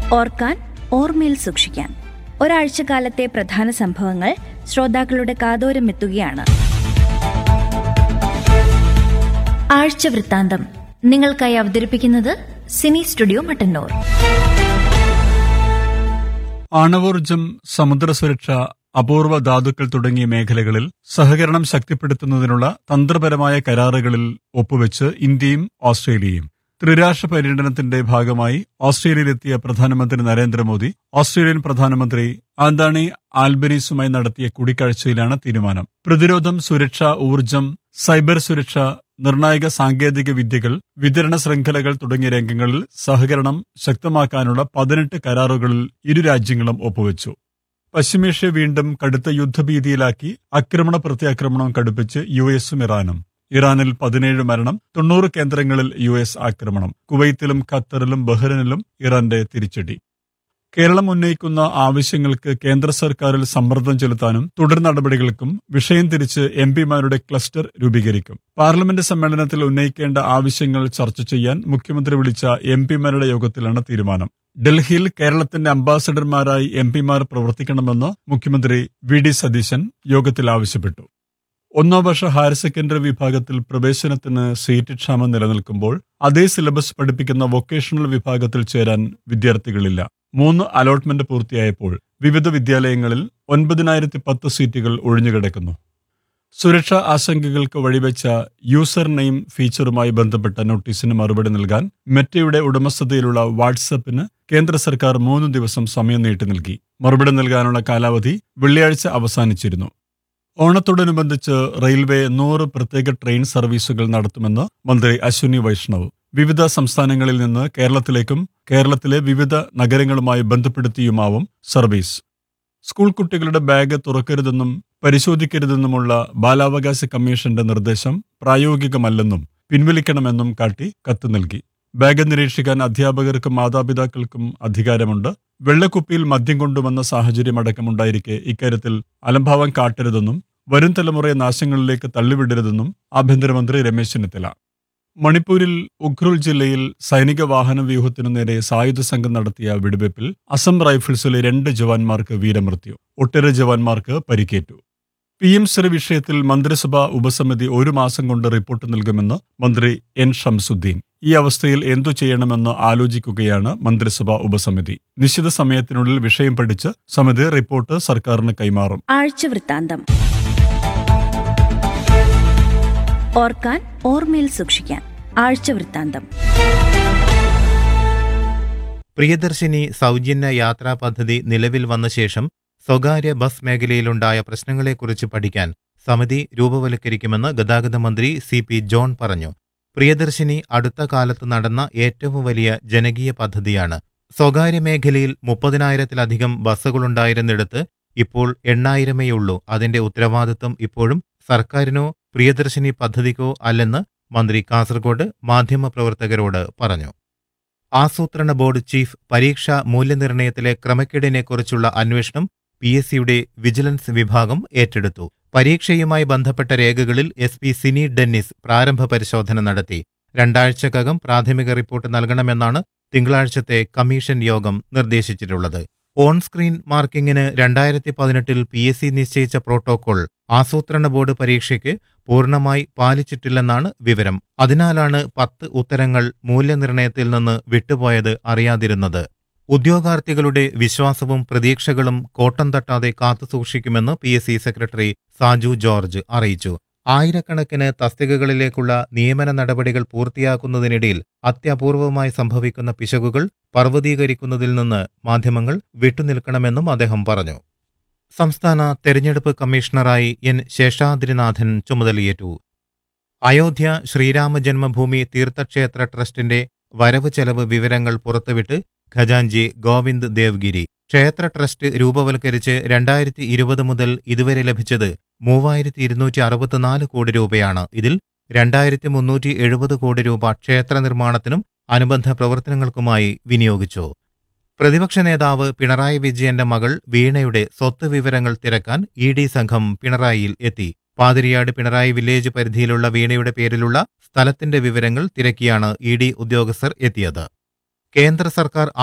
ഓർക്കാൻ ഓർമ്മയിൽ സൂക്ഷിക്കാൻ ഒരാഴ്ചക്കാലത്തെ പ്രധാന സംഭവങ്ങൾ ശ്രോതാക്കളുടെ കാതോരം എത്തുകയാണ് ആഴ്ച വൃത്താന്തം നിങ്ങൾക്കായി അവതരിപ്പിക്കുന്നത് സിനി സ്റ്റുഡിയോ മട്ടന്നൂർ ആണവോർജം സമുദ്ര സുരക്ഷ അപൂർവ ധാതുക്കൾ തുടങ്ങിയ മേഖലകളിൽ സഹകരണം ശക്തിപ്പെടുത്തുന്നതിനുള്ള തന്ത്രപരമായ കരാറുകളിൽ ഒപ്പുവെച്ച് ഇന്ത്യയും ഓസ്ട്രേലിയയും ത്രിരാഷ്ട്ര പര്യടനത്തിന്റെ ഭാഗമായി ഓസ്ട്രേലിയയിലെത്തിയ പ്രധാനമന്ത്രി നരേന്ദ്രമോദി ഓസ്ട്രേലിയൻ പ്രധാനമന്ത്രി ആന്താണി ആൽബനീസുമായി നടത്തിയ കൂടിക്കാഴ്ചയിലാണ് തീരുമാനം പ്രതിരോധം സുരക്ഷ ഊർജം സൈബർ സുരക്ഷ നിർണായക സാങ്കേതിക വിദ്യകൾ വിതരണ ശൃംഖലകൾ തുടങ്ങിയ രംഗങ്ങളിൽ സഹകരണം ശക്തമാക്കാനുള്ള പതിനെട്ട് കരാറുകളിൽ ഇരു രാജ്യങ്ങളും ഒപ്പുവെച്ചു പശ്ചിമേഷ്യ വീണ്ടും കടുത്ത യുദ്ധഭീതിയിലാക്കി ആക്രമണ പ്രത്യാക്രമണം കടുപ്പിച്ച് യു എസും ഇറാനും ഇറാനിൽ പതിനേഴ് മരണം തൊണ്ണൂറ് കേന്ദ്രങ്ങളിൽ യു എസ് ആക്രമണം കുവൈത്തിലും ഖത്തറിലും ബഹ്റിനിലും ഇറാന്റെ തിരിച്ചടി കേരളം ഉന്നയിക്കുന്ന ആവശ്യങ്ങൾക്ക് കേന്ദ്ര സർക്കാരിൽ സമ്മർദ്ദം ചെലുത്താനും തുടർ നടപടികൾക്കും വിഷയം തിരിച്ച് എം പിമാരുടെ ക്ലസ്റ്റർ രൂപീകരിക്കും പാർലമെന്റ് സമ്മേളനത്തിൽ ഉന്നയിക്കേണ്ട ആവശ്യങ്ങൾ ചർച്ച ചെയ്യാൻ മുഖ്യമന്ത്രി വിളിച്ച എം പിമാരുടെ യോഗത്തിലാണ് തീരുമാനം ഡൽഹിയിൽ കേരളത്തിന്റെ അംബാസഡർമാരായി എം പിമാർ പ്രവർത്തിക്കണമെന്ന് മുഖ്യമന്ത്രി വി ഡി സതീശൻ യോഗത്തിൽ ആവശ്യപ്പെട്ടു ഒന്നാം വർഷ ഹയർ സെക്കൻഡറി വിഭാഗത്തിൽ പ്രവേശനത്തിന് സീറ്റ് ക്ഷാമം നിലനിൽക്കുമ്പോൾ അതേ സിലബസ് പഠിപ്പിക്കുന്ന വൊക്കേഷണൽ വിഭാഗത്തിൽ ചേരാൻ വിദ്യാർത്ഥികളില്ല മൂന്ന് അലോട്ട്മെന്റ് പൂർത്തിയായപ്പോൾ വിവിധ വിദ്യാലയങ്ങളിൽ ഒൻപതിനായിരത്തി പത്ത് സീറ്റുകൾ ഒഴിഞ്ഞുകിടക്കുന്നു സുരക്ഷാ ആശങ്കകൾക്ക് വഴിവെച്ച യൂസർ നെയിം ഫീച്ചറുമായി ബന്ധപ്പെട്ട നോട്ടീസിന് മറുപടി നൽകാൻ മെറ്റയുടെ ഉടമസ്ഥതയിലുള്ള വാട്സപ്പിന് കേന്ദ്ര സർക്കാർ മൂന്ന് ദിവസം സമയം നീട്ടി നൽകി മറുപടി നൽകാനുള്ള കാലാവധി വെള്ളിയാഴ്ച അവസാനിച്ചിരുന്നു ഓണത്തോടനുബന്ധിച്ച് റെയിൽവേ നൂറ് പ്രത്യേക ട്രെയിൻ സർവീസുകൾ നടത്തുമെന്ന് മന്ത്രി അശ്വിനി വൈഷ്ണവ് വിവിധ സംസ്ഥാനങ്ങളിൽ നിന്ന് കേരളത്തിലേക്കും കേരളത്തിലെ വിവിധ നഗരങ്ങളുമായി ബന്ധപ്പെടുത്തിയുമാവും സർവീസ് സ്കൂൾ കുട്ടികളുടെ ബാഗ് തുറക്കരുതെന്നും പരിശോധിക്കരുതെന്നുമുള്ള ബാലാവകാശ കമ്മീഷന്റെ നിർദ്ദേശം പ്രായോഗികമല്ലെന്നും പിൻവലിക്കണമെന്നും കാട്ടി കത്ത് നൽകി ബാഗ് നിരീക്ഷിക്കാൻ അധ്യാപകർക്കും മാതാപിതാക്കൾക്കും അധികാരമുണ്ട് വെള്ളക്കുപ്പിയിൽ മദ്യം കൊണ്ടുവന്ന സാഹചര്യമടക്കമുണ്ടായിരിക്കെ ഇക്കാര്യത്തിൽ അലംഭാവം കാട്ടരുതെന്നും വരും തലമുറയെ നാശങ്ങളിലേക്ക് തള്ളിവിടരുതെന്നും ആഭ്യന്തരമന്ത്രി രമേശ് ചെന്നിത്തല മണിപ്പൂരിൽ ഉഖ്രുൽ ജില്ലയിൽ സൈനിക വാഹന വ്യൂഹത്തിനു നേരെ സായുധ സംഘം നടത്തിയ വെടിവയ്പിൽ അസം റൈഫിൾസിലെ രണ്ട് ജവാന്മാർക്ക് വീരമൃത്യു ഒട്ടേറെ ജവാന്മാർക്ക് പരിക്കേറ്റു പി എം ശ്രീ വിഷയത്തിൽ മന്ത്രിസഭാ ഉപസമിതി ഒരു മാസം കൊണ്ട് റിപ്പോർട്ട് നൽകുമെന്ന് മന്ത്രി എൻ ഷംസുദ്ദീൻ ഈ അവസ്ഥയിൽ എന്തു ചെയ്യണമെന്ന് ആലോചിക്കുകയാണ് മന്ത്രിസഭാ ഉപസമിതി നിശ്ചിത സമയത്തിനുള്ളിൽ വിഷയം പഠിച്ച് സമിതി റിപ്പോർട്ട് സർക്കാരിന് കൈമാറും ആഴ്ച വൃത്താന്തം ഓർക്കാൻ ഓർമ്മയിൽ സൂക്ഷിക്കാൻ ആഴ്ച വൃത്താന്തം പ്രിയദർശിനി സൗജന്യ യാത്രാ പദ്ധതി നിലവിൽ വന്ന ശേഷം സ്വകാര്യ ബസ് മേഖലയിലുണ്ടായ പ്രശ്നങ്ങളെക്കുറിച്ച് പഠിക്കാൻ സമിതി രൂപവൽക്കരിക്കുമെന്ന് ഗതാഗത മന്ത്രി സി പി ജോൺ പറഞ്ഞു പ്രിയദർശിനി അടുത്ത കാലത്ത് നടന്ന ഏറ്റവും വലിയ ജനകീയ പദ്ധതിയാണ് സ്വകാര്യ മേഖലയിൽ മുപ്പതിനായിരത്തിലധികം ബസ്സുകളുണ്ടായിരുന്നിടത്ത് ഇപ്പോൾ എണ്ണായിരമേയുള്ളൂ അതിന്റെ ഉത്തരവാദിത്വം ഇപ്പോഴും സർക്കാരിനോ പ്രിയദർശിനി പദ്ധതിക്കോ അല്ലെന്ന് മന്ത്രി കാസർഗോഡ് മാധ്യമപ്രവർത്തകരോട് പറഞ്ഞു ആസൂത്രണ ബോർഡ് ചീഫ് പരീക്ഷാ മൂല്യനിർണ്ണയത്തിലെ ക്രമക്കേടിനെക്കുറിച്ചുള്ള അന്വേഷണം പി എസ് സിയുടെ വിജിലൻസ് വിഭാഗം ഏറ്റെടുത്തു പരീക്ഷയുമായി ബന്ധപ്പെട്ട രേഖകളിൽ എസ് പി സിനി ഡെന്നിസ് പ്രാരംഭ പരിശോധന നടത്തി രണ്ടാഴ്ചക്കകം പ്രാഥമിക റിപ്പോർട്ട് നൽകണമെന്നാണ് തിങ്കളാഴ്ചത്തെ കമ്മീഷൻ യോഗം നിർദ്ദേശിച്ചിട്ടുള്ളത് ഓൺ സ്ക്രീൻ മാർക്കിങ്ങിന് രണ്ടായിരത്തി പതിനെട്ടിൽ പി എസ് സി നിശ്ചയിച്ച പ്രോട്ടോകോൾ ആസൂത്രണ ബോർഡ് പരീക്ഷയ്ക്ക് പൂർണ്ണമായി പാലിച്ചിട്ടില്ലെന്നാണ് വിവരം അതിനാലാണ് പത്ത് ഉത്തരങ്ങൾ മൂല്യനിർണ്ണയത്തിൽ നിന്ന് വിട്ടുപോയത് അറിയാതിരുന്നത് ഉദ്യോഗാർത്ഥികളുടെ വിശ്വാസവും പ്രതീക്ഷകളും കോട്ടം തട്ടാതെ കാത്തുസൂക്ഷിക്കുമെന്ന് P S C secretary Saju George അറിയിച്ചു ആയിരക്കണക്കിന് തസ്തികകളിലേക്കുള്ള നിയമന നടപടികൾ പൂർത്തിയാക്കുന്നതിനിടയിൽ അത്യപൂർവമായി സംഭവിക്കുന്ന പിശകുകൾ പർവ്വതീകരിക്കുന്നതിൽ നിന്ന് മാധ്യമങ്ങൾ വിട്ടുനിൽക്കണമെന്നും അദ്ദേഹം പറഞ്ഞു സംസ്ഥാന തെരഞ്ഞെടുപ്പ് കമ്മീഷണറായി എൻ ശേഷാദ്രിനാഥൻ ചുമതലയേറ്റു അയോധ്യ ശ്രീരാമജന്മഭൂമി തീർത്ഥക്ഷേത്ര ട്രസ്റ്റിന്റെ വരവ് ചെലവ് വിവരങ്ങൾ പുറത്തുവിട്ട് ഖജാൻജി ഗോവിന്ദ് ദേവ്ഗിരി ക്ഷേത്ര ട്രസ്റ്റ് രൂപവൽക്കരിച്ച് രണ്ടായിരത്തി ഇരുപത് മുതൽ ഇതുവരെ ലഭിച്ചത് മൂവായിരത്തി ഇരുന്നൂറ്റി അറുപത്തിനാല് കോടി രൂപയാണ് ഇതിൽ രണ്ടായിരത്തി മുന്നൂറ്റി എഴുപത് കോടി രൂപ ക്ഷേത്ര നിർമ്മാണത്തിനും അനുബന്ധ പ്രവർത്തനങ്ങൾക്കുമായി വിനിയോഗിച്ചു പ്രതിപക്ഷ നേതാവ് പിണറായി വിജയന്റെ മകൾ വീണയുടെ സ്വത്ത് വിവരങ്ങൾ തിരക്കാൻ ഇ ഡി സംഘം പിണറായിയിൽ എത്തി പാതിരിയാട് പിണറായി വില്ലേജ് പരിധിയിലുള്ള വീണയുടെ പേരിലുള്ള സ്ഥലത്തിന്റെ വിവരങ്ങൾ തിരക്കിയാണ് ഇ ഡി ഉദ്യോഗസ്ഥർ എത്തിയത് കേന്ദ്ര സർക്കാർ